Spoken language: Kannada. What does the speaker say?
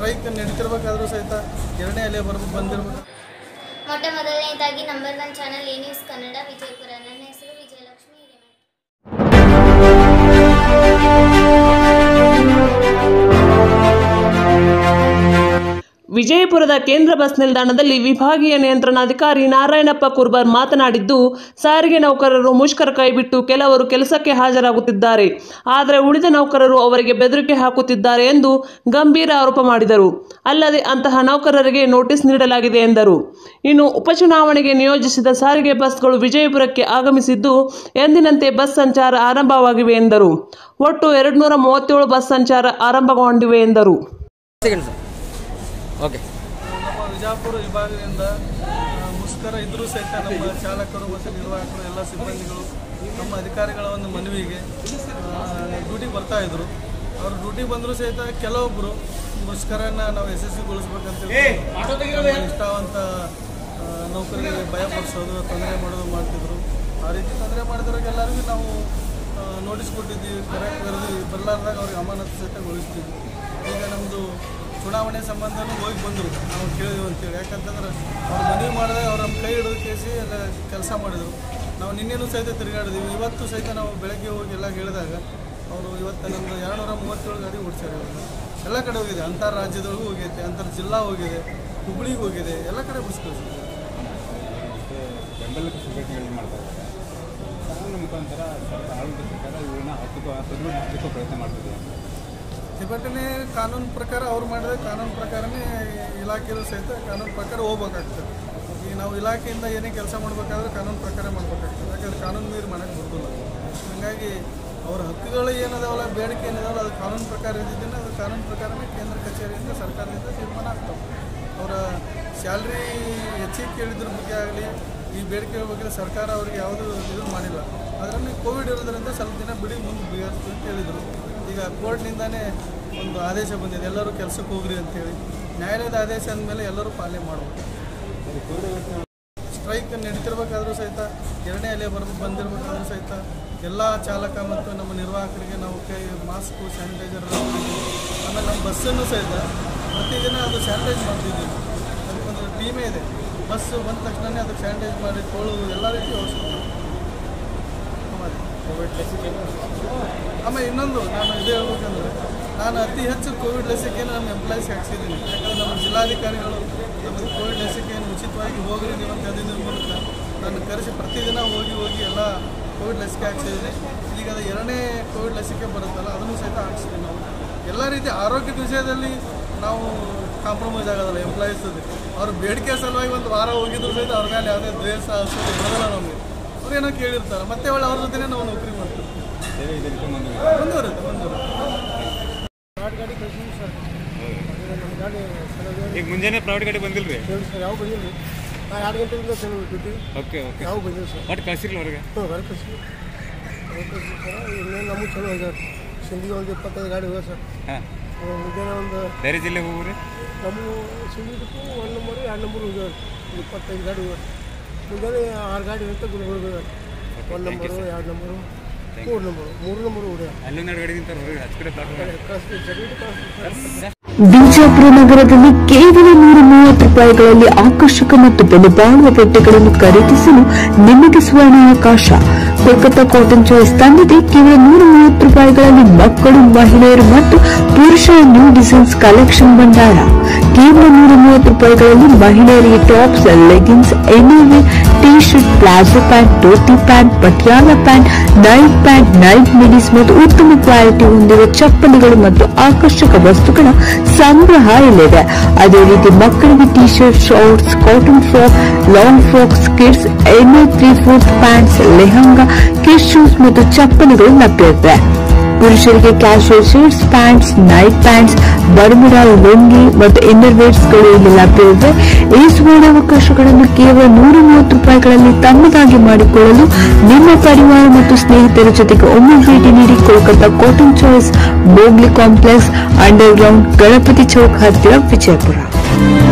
ಸ್ಟ್ರೈಕ್ ನಡೀತಿರ್ಬೇಕಾದ್ರೂ ಸಹಿತ ಎರಡನೇ ಅಲೆ ಬರ್ ಬಂದಿರ್ಬೇಕು ಮೊಟ್ಟ ಮೊದಲನೇದಾಗಿ number one channel A news Kannada Vijayapura ನನ್ನ ಹೆಸರು ವಿಜಯಲಕ್ಷ್ಮಿ ಹಿರೇಮಠ ವಿಜಯಪುರದ ಕೇಂದ್ರ ಬಸ್ ನಿಲ್ದಾಣದಲ್ಲಿ ವಿಭಾಗೀಯ ನಿಯಂತ್ರಣಾಧಿಕಾರಿ ನಾರಾಯಣಪ್ಪ ಕುರ್ಬರ್ ಮಾತನಾಡಿದ್ದು ಸಾರಿಗೆ ನೌಕರರು ಮುಷ್ಕರ ಕೈಬಿಟ್ಟು ಕೆಲವರು ಕೆಲಸಕ್ಕೆ ಹಾಜರಾಗುತ್ತಿದ್ದಾರೆ ಆದರೆ ಉಳಿದ ನೌಕರರು ಅವರಿಗೆ ಬೆದರಿಕೆ ಹಾಕುತ್ತಿದ್ದಾರೆ ಎಂದು ಗಂಭೀರ ಆರೋಪ ಮಾಡಿದರು ಅಲ್ಲದೆ ಅಂತಹ ನೌಕರರಿಗೆ ನೋಟಿಸ್ ನೀಡಲಾಗಿದೆ ಎಂದರು ಇನ್ನು ಉಪಚುನಾವಣೆಗೆ ನಿಯೋಜಿಸಿದ ಸಾರಿಗೆ ಬಸ್ಗಳು ವಿಜಯಪುರಕ್ಕೆ ಆಗಮಿಸಿದ್ದು ಎಂದಿನಂತೆ ಬಸ್ ಸಂಚಾರ ಆರಂಭವಾಗಿವೆ ಎಂದರು ಒಟ್ಟು ಎರಡುನೂರ ಮೂವತ್ತೇಳು ಬಸ್ ಸಂಚಾರ ಆರಂಭಗೊಂಡಿವೆ ಎಂದರು ಸೆಕೆಂಡ್ ಸರ್ ಓಕೆ ನಮ್ಮ ವಿಜಯಪುರ ವಿಭಾಗದಿಂದ ಆ, ಮುಷ್ಕರ ಇದ್ರೂ ಸಹಿತ ನಮ್ಮ ಚಾಲಕರು ಮತ್ತು ನಿರ್ವಾಹಕರು ಎಲ್ಲ ಸಿಬ್ಬಂದಿಗಳು ನಮ್ಮ ಅಧಿಕಾರಿಗಳ ಒಂದು ಮನವಿಗೆ ಡ್ಯೂಟಿಗೆ ಬರ್ತಾ ಇದ್ರು ಅವರು ಡ್ಯೂಟಿಗೆ ಬಂದರೂ ಸಹಿತ ಕೆಲವೊಬ್ಬರು ಮುಷ್ಕರನ ನಾವು ಯಶಸ್ವಿಗೊಳಿಸ್ಬೇಕಂತ ನಮ್ಮ ನಿಷ್ಠಾವಂತ ಆ, ನೌಕರರಿಗೆ ಭಯಪಡಿಸೋದು ತೊಂದರೆ ಮಾಡೋದು ಮಾಡ್ತಿದ್ರು ಆ ರೀತಿ ತೊಂದರೆ ಮಾಡಿದವ್ರಿಗೆ ಎಲ್ಲರಿಗೂ ನಾವು ನೋಟಿಸ್ ಕೊಟ್ಟಿದ್ವಿ ಕರೆಕ್ಟ್ ಬರೆದು ಬರಲಾರ್ದಾಗ ಅವ್ರಿಗೆ ಅಮಾನತು ಸಹಿತ ಗೊಳಿಸ್ತಿದ್ವಿ ಈಗ ನಮ್ಮದು ಚುನಾವಣೆ ಸಂಬಂಧನೂ ಹೋಗಿ ಬಂದರು ನಾವು ಕೇಳಿದ್ವಿ ಅಂತೇಳಿ ಯಾಕಂತಂದ್ರೆ ಅವ್ರು ಮನವಿ ಮಾಡಿದಾಗ ಅವ್ರು ನಮ್ಮ ಕೈ ಹಿಡಿದು ಕೇಸಿ ಎಲ್ಲ ಕೆಲಸ ಮಾಡಿದರು ನಾವು ನಿನ್ನೆನೂ ಸಹಿತ ತಿರುಗಾಡಿದ್ವಿ ಇವತ್ತು ಸಹಿತ ನಾವು ಬೆಳಗ್ಗೆ ಹೋಗಿ ಎಲ್ಲ ಹೇಳಿದಾಗ ಅವರು ಇವತ್ತು ನಮ್ಮದು ಎರಡುನೂರ ಮೂವತ್ತೇಳು ಗಾಡಿ ಓಡಿಸ್ಯಾರ ಇವರು ಎಲ್ಲ ಕಡೆ ಹೋಗಿದೆ ಅಂತರ ರಾಜ್ಯದೊಳಗೂ ಹೋಗೈತೆ ಅಂತರ ಜಿಲ್ಲಾ ಹೋಗಿದೆ ಹುಬ್ಳಿಗೆ ಹೋಗಿದೆ ಎಲ್ಲ ಕಡೆ ಬಸ್ ಕಳಿಸಿದೆ ಬೆಂಬಲಿತ ಸಂಘಟನೆಗಳು ಮಾಡ್ತಾರೆ ಕಾನೂನು ಮುಖಾಂತರ ಸರ್ಕಾರ ಆಡಳಿತ ಸರ್ಕಾರ ಇವ್ರನ್ನ ಹತ್ತಿಕ್ಕೋ ಹತ್ತಿಕ್ಕೋ ಪ್ರಯತ್ನ ಮಾಡ್ತಿದೆ ಪ್ರತಿಭಟನೆ ಕಾನೂನು ಪ್ರಕಾರ ಅವ್ರು ಮಾಡಿದ್ರೆ ಕಾನೂನು ಪ್ರಕಾರನೇ ಇಲಾಖೆಯಲ್ಲೂ ಸಹಿತ ಕಾನೂನು ಪ್ರಕಾರ ಹೋಗ್ಬೇಕಾಗ್ತದೆ ಈಗ ನಾವು ಇಲಾಖೆಯಿಂದ ಏನೇ ಕೆಲಸ ಮಾಡಬೇಕಾದ್ರೆ ಕಾನೂನು ಪ್ರಕಾರ ಮಾಡ್ಬೇಕಾಗ್ತದೆ ಯಾಕಂದ್ರೆ ಕಾನೂನು ಮೀರಿ ಮಾಡೋಕ್ಕೆ ಬರೋದಿಲ್ಲ ಹಾಗಾಗಿ ಅವ್ರ ಹಕ್ಕುಗಳು ಏನದಾವಲ್ಲ ಬೇಡಿಕೆ ಏನಿದಾವಲ್ಲ ಅದು ಕಾನೂನು ಪ್ರಕಾರ ಇದ್ದಿದ್ದನ್ನು ಅದು ಕಾನೂನು ಪ್ರಕಾರನೇ ಕೇಂದ್ರ ಕಚೇರಿಯಿಂದ ಸರ್ಕಾರದಿಂದ ತೀರ್ಮಾನ ಆಗ್ತವೆ ಅವರ ಸ್ಯಾಲ್ರಿ ಹೆಚ್ಚಿಗೆ ಕೇಳಿದ್ರ ಬಗ್ಗೆ ಆಗಲಿ ಈ ಬೇಡಿಕೆ ಬಗ್ಗೆ ಸರ್ಕಾರ ಅವರಿಗೆ ಯಾವುದೂ ಇದು ಮಾಡಿಲ್ಲ ಅದರಲ್ಲಿ ಕೋವಿಡ್ ಇರೋದ್ರಿಂದ ಸ್ವಲ್ಪ ದಿನ ಬಿಡಿ ಮುಂದೆ ಬಿಗಿಸ್ತು ಅಂತ ಹೇಳಿದರು ಈಗ ಕೋರ್ಟ್ನಿಂದಾನೇ ಒಂದು ಆದೇಶ ಬಂದಿದೆ ಎಲ್ಲರೂ ಕೆಲಸಕ್ಕೆ ಹೋಗ್ರಿ ಅಂತೇಳಿ ನ್ಯಾಯಾಲಯದ ಆದೇಶ ಅಂದಮೇಲೆ ಎಲ್ಲರೂ ಪಾಲನೆ ಮಾಡಬೇಕು ಸ್ಟ್ರೈಕ್ ನಡೀತಿರ್ಬೇಕಾದ್ರೂ ಸಹಿತ ಎರಡನೇ ಅಲೆ ಬರ್ ಬಂದಿರಬೇಕಾದ್ರೂ ಸಹಿತ ಎಲ್ಲ ಚಾಲಕ ಮತ್ತು ನಮ್ಮ ನಿರ್ವಾಹಕರಿಗೆ ನಾವು ಕೈ ಮಾಸ್ಕು ಸ್ಯಾನಿಟೈಸರ್ ಆಮೇಲೆ ನಮ್ಮ ಬಸ್ಸನ್ನು ಸಹಿತ ಪ್ರತಿದಿನ ಅದು ಸ್ಯಾನಿಟೈಸ್ ಮಾಡ್ತಿದ್ದೀವಿ ಅದಕ್ಕೊಂದು ಟೀಮೇ ಇದೆ ಬಸ್ ಬಂದ ತಕ್ಷಣವೇ ಅದಕ್ಕೆ ಸ್ಯಾನಿಟೈಸ್ ಮಾಡಿ ತೊಳೆದು ಎಲ್ಲ ರೀತಿ ಔಷಧಿ ಕೋವಿಡ್ ಲಸಿಕೆ ಆಮೇಲೆ ಇನ್ನೊಂದು ನಾನು ಇದೇ ಹೇಳ್ಬೇಕಂದ್ರೆ ನಾನು ಅತಿ ಹೆಚ್ಚು ಕೋವಿಡ್ ಲಸಿಕೆಯನ್ನು ನಮ್ಮ ಎಂಪ್ಲಾಯೀಸ್ಗೆ ಹಾಕ್ಸಿದ್ದೀನಿ ಯಾಕಂದ್ರೆ ನಮ್ಮ ಜಿಲ್ಲಾಧಿಕಾರಿಗಳು ನಮಗೆ ಕೋವಿಡ್ ಲಸಿಕೆಯನ್ನು ಉಚಿತವಾಗಿ ಹೋಗ್ರಿ ನೀವು ಅಂತ ಹೇಳಿದ್ರ ಮೂಲಕ ನಾನು ಕರೆಸಿ ಪ್ರತಿದಿನ ಹೋಗಿ ಹೋಗಿ ಎಲ್ಲ ಕೋವಿಡ್ ಲಸಿಕೆ ಹಾಕ್ಸಿದ್ದೀನಿ ಈಗ ಅದು ಎರಡನೇ ಕೋವಿಡ್ ಲಸಿಕೆ ಬರುತ್ತಲ್ಲ ಅದನ್ನು ಸಹಿತ ಹಾಕ್ಸಿದ್ದೀವಿ ನಾವು ಎಲ್ಲ ರೀತಿ ಆರೋಗ್ಯದ ವಿಷಯದಲ್ಲಿ ನಾವು ಕಾಂಪ್ರಮೈಸ್ ಆಗೋದಲ್ಲ ಎಂಪ್ಲಾಯೀಸ್ ಅವ್ರ ಬೇಡಿಕೆ ಸಲುವಾಗಿ ಒಂದು ವಾರ ಹೋಗಿದ್ರು ಸಹಿತ ಅವ್ರ ಮೇಲೆ ಯಾವುದೇ ದ್ವೇಷ ಅಸೂಯೆ ಇರೋದಿಲ್ಲ ನಮಗೆ ಅವ್ರು ಏನೋ ಕೇಳಿರ್ತಾರೆ ಮತ್ತೆ ಒಳ್ಳೆ ಅವ್ರ ಜೊತೆನೇ ನಾವು ನೌಕರಿ ಮಾಡ್ತೀವಿ ಸೇವೆ ಇದೆ ರೀತಿ ಮುಂದೆ ಮುಂದುವರುತ್ತೆ ಮುಂದುವರುತ್ತೆ ಈಗ ಮುಂಜಾನೆ ಪ್ರೈವೇಟ್ ಗಾಡಿ ಬಂದಿಲ್ಲ ರೀ ಸರ್ ಯಾವ ಬಂದಿಲ್ಲ ರೀ ನಾ ಎರಡು ಗಂಟೆಯಿಂದ ಸರ್ ಡ್ಯೂಟಿ ಓಕೆ ಓಕೆ ಯಾವ ಬಂದಿಲ್ಲ ಸರ್ ಒಟ್ಟು ಕಳ್ಸಿರ್ಲಿ ಹೊರಗೆ ಹ್ಞೂ ಹೊರ ಕಳಿಸಿ ಹೊರ ಕಳಿಸಿ ಸರ್ ಇನ್ನೇನು ನಮಗೆ ಚಲೋ ಹೋಗ್ಯಾರ ಸಿಂಧಿಗೆ ಒಂದು ಇಪ್ಪತ್ತೈದು ಗಾಡಿ ಹೋಗ್ಯಾರ ಸರ್ ಹಾಂ ಮುಂಜಾನೆ ಒಂದು ಬೇರೆ ಜಿಲ್ಲೆಗೆ ಹೋಗ್ರಿ ನಮ್ಮ ಸಿಂಧಿಗೂ ಒಂದು ನಂಬರ್ ಎರಡು ನಂಬರ್ ಹೋಗ್ಯಾರ ಇಪ್ಪತ್ತೈದು ಗಾಡಿ ಹೋಗ್ಯಾರ ಮುಂಜಾನೆ ಆರು ಗಾಡಿ ಅಂತ ಗುಲ್ಬರ್ಗ ಹೋಗ್ಯಾರ ಒಂದು ನಂಬರು ಎರಡು ನಂಬರು ಮೂರು ನಂಬರು ಮೂರು ನಂಬರು ಹೋಗ್ಯಾರ ಅಲ್ಲೊಂದು ಎರಡು ಗಾಡಿ ನಿಂತಾರೆ ಹೊರಗೆ ಹಚ್ಚ ಕಡೆ ಪ್ಲಾಟ್ ಕಳಿಸ್ತೀವಿ ಜಲ್ದಿ ಕಳಿಸ್ತೀವಿ ಸರ್ ಬಿಜಾಪುರ ನಗರದಲ್ಲಿ ಕೇವಲ ನೂರ ಮೂವತ್ತು ರೂಪಾಯಿಗಳಲ್ಲಿ ಆಕರ್ಷಕ ಮತ್ತು ಬೆಲೆಬಾಳುವ ಬಟ್ಟೆಗಳನ್ನು ಖರೀದಿಸಲು ನಿಮಗೆ ಸುವರ್ಣಾವಕಾಶ ಕೋಲ್ಕತ್ತಾ ಕಾಟನ್ ಚಾಯ್ಸ್ ತಂದಿದೆ ಕೇವಲ ನೂರ ಮೂವತ್ತು ರೂಪಾಯಿಗಳಲ್ಲಿ ಮಕ್ಕಳು ಮಹಿಳೆಯರು ಮತ್ತು ಪುರುಷರ ನ್ಯೂ ಡಿಸೈನ್ಸ್ ಕಲೆಕ್ಷನ್ ಭಂಡಾರ ಕೇವಲ ನೂರ ಮೂವತ್ತು ರೂಪಾಯಿಗಳಲ್ಲಿ ಮಹಿಳೆಯರಿಗೆ ಟಾಪ್ಸ್ ಲೆಗಿನ್ಸ್ ಎನಿವೆ T shirt palazzo pant dhoti pant Patiala pant night pant night midis ಮತ್ತು ಉತ್ತಮ ಕ್ವಾಲಿಟಿ ಹೊಂದಿರುವ ಚಪ್ಪಲಿಗಳು ಮತ್ತು ಆಕರ್ಷಕ ವಸ್ತುಗಳ ಸಂಗ್ರಹ ಇಲ್ಲಿದೆ ಅದೇ ರೀತಿ ಮಕ್ಕಳಿಗೆ T shirt shorts cotton frock long frocks kids ಎಣ್ಣೆ three fourth pants lehenga kids shoes ಮತ್ತು ಚಪ್ಪಲಿಗಳು ಲಭ್ಯವಿವೆ ಪುರುಷರಿಗೆ casual shirts pants night pants Bermuda lungi ಮತ್ತು ಇನ್ನರ್ ವೇರ್ಸ್ಗಳು ಇಲ್ಲಿ ಲಭ್ಯವಿವೆ ಈ ಸುವರ್ಣಾವಕಾಶಗಳನ್ನು ಕೇವಲ ನೂರ ಮೂವತ್ತು ರೂಪಾಯಿಗಳಲ್ಲಿ ತಮ್ಮದಾಗಿ ಮಾಡಿಕೊಳ್ಳಲು ನಿಮ್ಮ ಪರಿವಾರ ಮತ್ತು ಸ್ನೇಹಿತರ ಜೊತೆಗೆ ಒಮ್ಮೆ ಭೇಟಿ ನೀಡಿ ಕೋಲ್ಕತ್ತಾ ಕಾಟನ್ ಚಾಯ್ಸ್ ಬೋಗ್ಲಿ complex underground Ganapati Chowk ಹತ್ತಿರ ವಿಜಯಪುರ